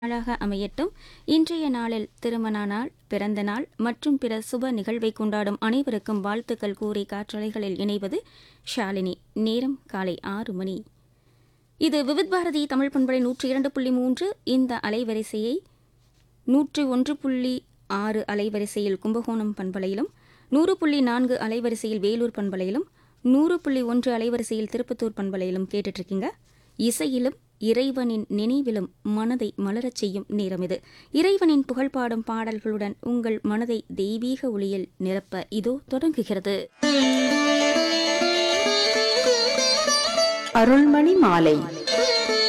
நாளாக அமையட்டும் இன்றைய நாளில் திருமண நாள் பிறந்த நாள் மற்றும் பிற சுப நிகழ்வை கொண்டாடும் அனைவருக்கும் வாழ்த்துக்கள் கூறி காற்றலைகளில் இணைவது ஷாலினி நேரம் காலை ஆறு மணி இது விவித் பாரதி தமிழ் பண்பலை நூற்றி இரண்டு புள்ளி மூன்று இந்த அலைவரிசையை நூற்றி ஒன்று புள்ளி ஆறு அலைவரிசையில் கும்பகோணம் பண்பலையிலும் நூறு புள்ளி நான்கு அலைவரிசையில் வேலூர் பண்பலையிலும் நூறு புள்ளி ஒன்று அலைவரிசையில் திருப்பத்தூர் பண்பலையிலும் கேட்டுட்ருக்கீங்க இசையிலும் இறைவனின் நினைவிலும் மனதை மலரச் செய்யும் நேரம் இது இறைவனின் புகழ்பாடும் பாடல்களுடன் உங்கள் மனதை தெய்வீக ஒளியில் நிரப்ப இதோ தொடங்குகிறது அருள்மணி மாலை